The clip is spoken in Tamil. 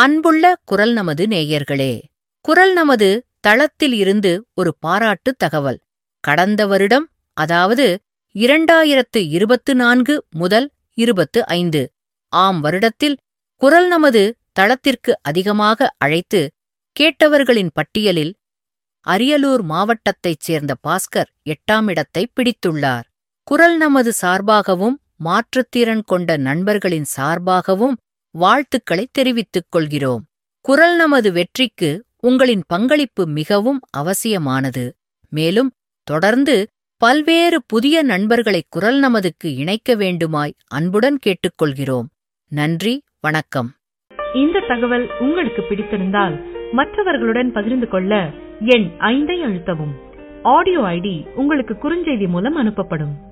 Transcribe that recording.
அன்புள்ள குரல் நமது நேயர்களே குரல் நமது தளத்தில் இருந்து ஒரு பாராட்டு தகவல் கடந்த வருடம் அதாவது இரண்டாயிரத்து இருபத்து நான்கு முதல் இருபத்து ஐந்து ஆம் வருடத்தில் குரல் நமது தளத்திற்கு அதிகமாக அழைத்து கேட்டவர்களின் பட்டியலில் அரியலூர் மாவட்டத்தைச் சேர்ந்த பாஸ்கர் எட்டாம் இடத்தை பிடித்துள்ளார் குரல் நமது சார்பாகவும் மாற்றுத்திறன் கொண்ட நண்பர்களின் சார்பாகவும் வாழ்த்துக்களை தெரிவித்துக் கொள்கிறோம் குரல் நமது வெற்றிக்கு உங்களின் பங்களிப்பு மிகவும் அவசியமானது மேலும் தொடர்ந்து பல்வேறு புதிய நண்பர்களை குரல் நமதுக்கு இணைக்க வேண்டுமாய் அன்புடன் கேட்டுக்கொள்கிறோம் நன்றி வணக்கம் இந்த தகவல் உங்களுக்கு பிடித்திருந்தால் மற்றவர்களுடன் பகிர்ந்து கொள்ள எண் ஐந்தை அழுத்தவும் ஆடியோ ஐடி உங்களுக்கு குறுஞ்செய்தி மூலம் அனுப்பப்படும்